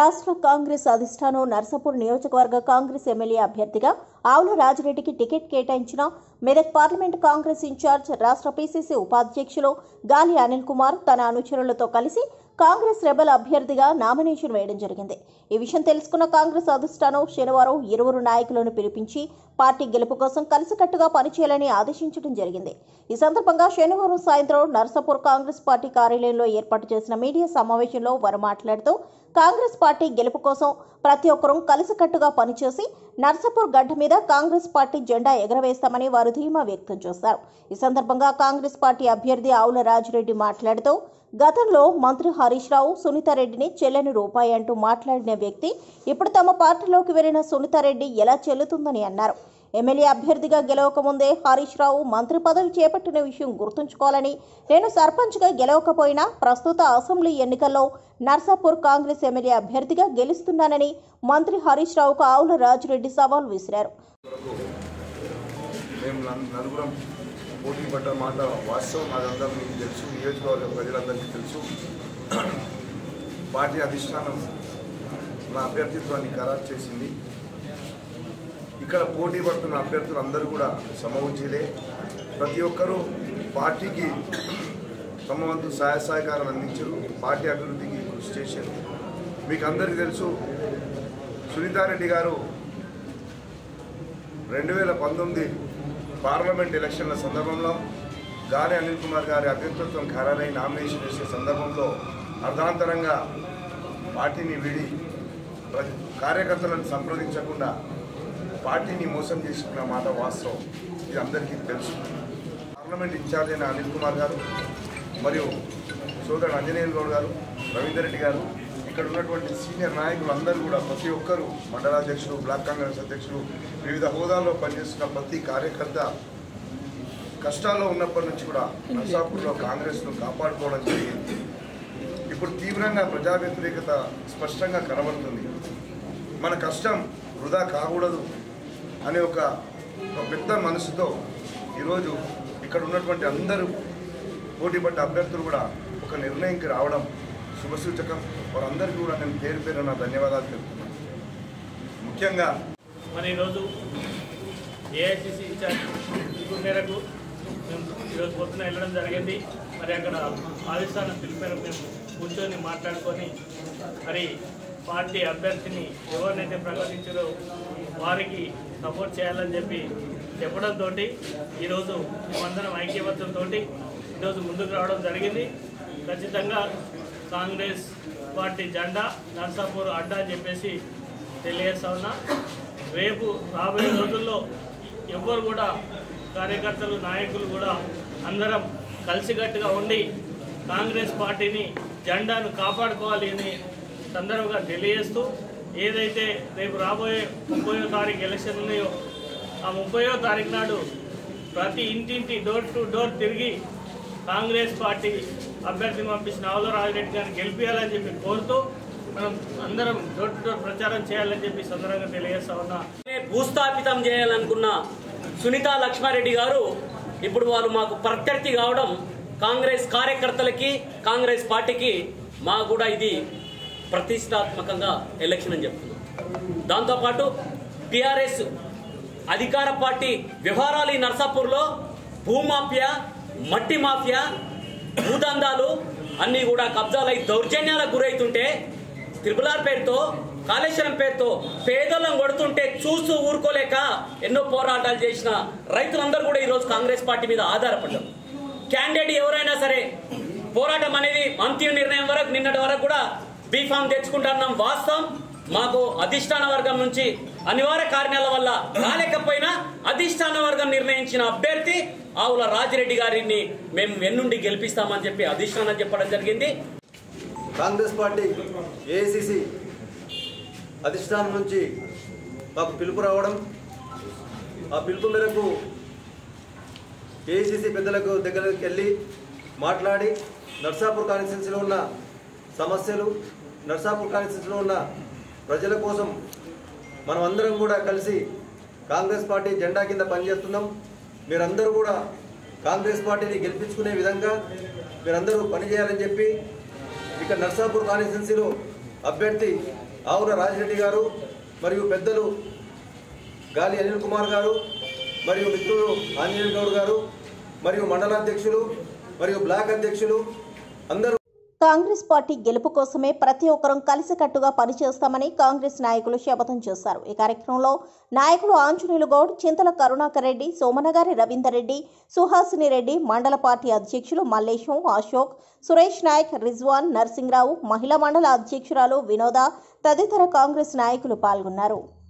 రాష్ట్ర కాంగ్రెస్ అధిష్టానం నర్సాపూర్ నియోజకవర్గ కాంగ్రెస్ ఎమ్మెల్యే అభ్యర్థిగా ఆవుల రాజిరెడ్డికి టికెట్ కేటాయించిన మెదక్ పార్లమెంట్ కాంగ్రెస్ ఇన్ఛార్జ్ రాష్ట్ర పీసీసీ ఉపాధ్యక్షులు గాలి అనిల్ కుమార్ తన అనుచరులతో కలిసి కాంగ్రెస్ రెబల్ అభ్యర్థిగా నామినేషన్ వేయడం జరిగింది ఈ విషయం తెలుసుకున్న కాంగ్రెస్ అధిష్టానం శనివారం ఇరువురు నాయకులను పిలిపించి పార్టీ గెలుపు కోసం కలిసికట్టుగా పనిచేయాలని ఆదేశించడం జరిగింది ఈ సందర్భంగా శనివారం సాయంత్రం నర్సాపూర్ కాంగ్రెస్ పార్టీ కార్యాలయంలో ఏర్పాటు చేసిన మీడియా సమావేశంలో వారు మాట్లాడుతూ కాంగ్రెస్ పార్టీ గెలుపు కోసం ప్రతి ఒక్కరూ కలిసికట్టుగా పనిచేసి నర్సాపూర్ గడ్డ మీద కాంగ్రెస్ పార్టీ జెండా ఎగరవేస్తామని వారు ధీమా వ్యక్తం చేశారు ఈ సందర్భంగా కాంగ్రెస్ పార్టీ అభ్యర్థి ఆవుల రాజిరెడ్డి మాట్లాడుతూ గతంలో మంత్రి హరీష్ రావు సునీతారెడ్డిని చెల్లని రూపాయి అంటూ మాట్లాడిన వ్యక్తి ఇప్పుడు తమ పార్టీలోకి వెళ్లిన సునీతారెడ్డి ఎలా చెల్లుతుందని అన్నారు ఎమ్మెల్యే అభ్యర్థిగా గెలవకముందే హరీష్ రావు మంత్రి పదవి చేపట్టిన విషయం గుర్తుంచుకోవాలని నేను సర్పంచ్గా గెలవకపోయినా ప్రస్తుత అసెంబ్లీ ఎన్నికల్లో నర్సాపూర్ కాంగ్రెస్ ఎమ్మెల్యే అభ్యర్థిగా గెలుస్తున్నానని మంత్రి హరీష్ రావుకు ఆవుల రాజిరెడ్డి సవాల్ విసిరారు మేము నలు- నలుగురం పోటీ పడ్డ మాట వాస్తవం అదంతా మీకు తెలుసు నియోజకవర్గ ప్రజలందరికీ తెలుసు పార్టీ అధిష్టానం నా అభ్యర్థిత్వాన్ని ఖరారు చేసింది ఇక్కడ పోటీ పడుతున్న అభ్యర్థులు అందరూ కూడా సమవుజ్జీలే ప్రతి ఒక్కరూ పార్టీకి తమ వంతు సహాయ సహకారాలు అందించారు పార్టీ అభివృద్ధికి కృషి చేశారు మీకు అందరికీ తెలుసు సునీతారెడ్డి గారు రెండు వేల పంతొమ్మిది పార్లమెంట్ ఎలక్షన్ల సందర్భంలో గాలి అనిల్ కుమార్ గారి అభ్యర్థిత్వం ఖరారై నామినేషన్ వేసే సందర్భంలో అర్ధాంతరంగా పార్టీని విడి ప్ర- కార్యకర్తలను సంప్రదించకుండా పార్టీని మోసం చేసుకున్న మాట వాస్తవం ఇది అందరికీ తెలుసు పార్లమెంట్ ఇన్ఛార్జ్ అయిన అనిల్ కుమార్ గారు మరియు సోదరుడు అంజనేయులు గౌడ్ గారు రవీందర్ రెడ్డి గారు ఇక్కడ ఉన్నటువంటి సీనియర్ నాయకులు అందరూ కూడా ప్రతి ఒక్కరు మండలాధ్యక్షులు బ్లాక్ కాంగ్రెస్ అధ్యక్షులు వివిధ హోదాల్లో పనిచేస్తున్న ప్రతి కార్యకర్త కష్టాల్లో ఉన్నప్పటి నుంచి కూడా నర్సాపూర్లో కాంగ్రెస్ను కాపాడుకోవడం జరిగింది ఇప్పుడు తీవ్రంగా ప్రజా వ్యతిరేకత స్పష్టంగా కనబడుతుంది మన కష్టం వృధా కాకూడదు అనే ఒక ఒక పెద్ద మనసుతో ఈరోజు ఇక్కడ ఉన్నటువంటి అందరూ పోటీపడ్డ అభ్యర్థులు కూడా ఒక నిర్ణయంకి రావడం శుభసూచకం వారందరికీ కూడా నేను పేరు పేరు నా ధన్యవాదాలు తెలుపుతున్నాను ముఖ్యంగా మరి ఈరోజు ఏఐసిసి ఇన్ఛార్జ్ పిలుపు మేరకు మేము ఈరోజు పొద్దున వెళ్ళడం జరిగింది మరి అక్కడ ఆదిస్థానం పిలుపు మేరకు మేము కూర్చొని మాట్లాడుకొని మరి పార్టీ అభ్యర్థిని ఎవరినైతే ప్రకటించారో వారికి సపోర్ట్ చేయాలని చెప్పి చెప్పడంతో ఈరోజు మేమందరం ఐక్యమత్యంతో ఈరోజు ముందుకు రావడం జరిగింది ఖచ్చితంగా కాంగ్రెస్ పార్టీ జెండా నర్సాపూర్ అడ్డా అని చెప్పేసి తెలియజేస్తా ఉన్నా రేపు రాబోయే రోజుల్లో ఎవ్వరు కూడా కార్యకర్తలు నాయకులు కూడా అందరం కలిసికట్టుగా ఉండి కాంగ్రెస్ పార్టీని జెండాను కాపాడుకోవాలి అని సందర్భంగా తెలియజేస్తూ ఏదైతే రేపు రాబోయే ముప్పయో తారీఖు ఎలక్షన్ ఉన్నాయో ఆ ముప్పయో తారీఖు నాడు ప్రతి ఇంటింటి డోర్ టు డోర్ తిరిగి కాంగ్రెస్ పార్టీ అభ్యర్థిని పంపించిన ఆవుల రాజిరెడ్డి గారిని గెలిపించాలని చెప్పి కోరుతూ మనం అందరం డోర్ టు డోర్ ప్రచారం చేయాలని చెప్పి సందర్భంగా తెలియజేస్తా ఉన్నా భూస్థాపితం చేయాలనుకున్న సునీత లక్ష్మారెడ్డి గారు ఇప్పుడు వాళ్ళు మాకు ప్రత్యర్థి కావడం కాంగ్రెస్ కార్యకర్తలకి కాంగ్రెస్ పార్టీకి మా కూడా ఇది ప్రతిష్టాత్మకంగా ఎలక్షన్ అని చెప్తున్నాం దాంతోపాటు టిఆర్ఎస్ అధికార పార్టీ వ్యవహారాలు ఈ నర్సాపూర్లో భూమాఫియా మట్టి మాఫియా భూదందాలు అన్నీ కూడా కబ్జాలై దౌర్జన్యాలకు గురవుతుంటే త్రిపులార్ పేరుతో కాళేశ్వరం పేరుతో పేదలను కొడుతుంటే చూస్తూ ఊరుకోలేక ఎన్నో పోరాటాలు చేసిన రైతులందరూ కూడా ఈరోజు కాంగ్రెస్ పార్టీ మీద ఆధారపడ్డారు క్యాండిడేట్ ఎవరైనా సరే పోరాటం అనేది అంతిమ నిర్ణయం వరకు నిన్నటి వరకు కూడా బీఫామ్ తెచ్చుకుంటున్నాం వాస్తవం మాకు అధిష్టాన వర్గం నుంచి అనివార్య కారణాల వల్ల రాలేకపోయినా అధిష్టాన వర్గం నిర్ణయించిన అభ్యర్థి ఆవుల రాజిరెడ్డి గారిని మేము వెన్నుండి గెలిపిస్తామని చెప్పి అధిష్టానం చెప్పడం జరిగింది కాంగ్రెస్ పార్టీ ఏఐసిసి అధిష్టానం నుంచి మాకు పిలుపు రావడం ఆ పిలుపు మేరకు ఏఐసిసి పెద్దలకు దగ్గరికి వెళ్ళి మాట్లాడి నర్సాపూర్ కాన్స్టిట్యున్సీలో ఉన్న సమస్యలు నర్సాపూర్ కాన్స్టిట్యున్సీలో ఉన్న ప్రజల కోసం మనం అందరం కూడా కలిసి కాంగ్రెస్ పార్టీ జెండా కింద పనిచేస్తున్నాం మీరందరూ కూడా కాంగ్రెస్ పార్టీని గెలిపించుకునే విధంగా మీరందరూ పనిచేయాలని చెప్పి ఇక్కడ నర్సాపూర్ కాన్స్టిట్యున్సీలో అభ్యర్థి ఆవుల రాజిరెడ్డి గారు మరియు పెద్దలు గాలి అనిల్ కుమార్ గారు మరియు మిత్రులు ఆంజనేయ గౌడ్ గారు మరియు మండల అధ్యక్షులు మరియు బ్లాక్ అధ్యక్షులు అందరూ కాంగ్రెస్ పార్టీ గెలుపు కోసమే ప్రతి ఒక్కరూ కలిసికట్టుగా పనిచేస్తామని కాంగ్రెస్ నాయకులు శపథం చేశారు ఈ కార్యక్రమంలో నాయకులు ఆంజనేయులు గౌడ్ చింతల కరుణాకర్ రెడ్డి సోమనగారి రవీందర్ రెడ్డి సుహాసిని రెడ్డి మండల పార్టీ అధ్యక్షులు మల్లేశం అశోక్ సురేష్ నాయక్ రిజ్వాన్ నర్సింగ్రావు మహిళా మండల అధ్యక్షురాలు వినోద తదితర కాంగ్రెస్ నాయకులు పాల్గొన్నారు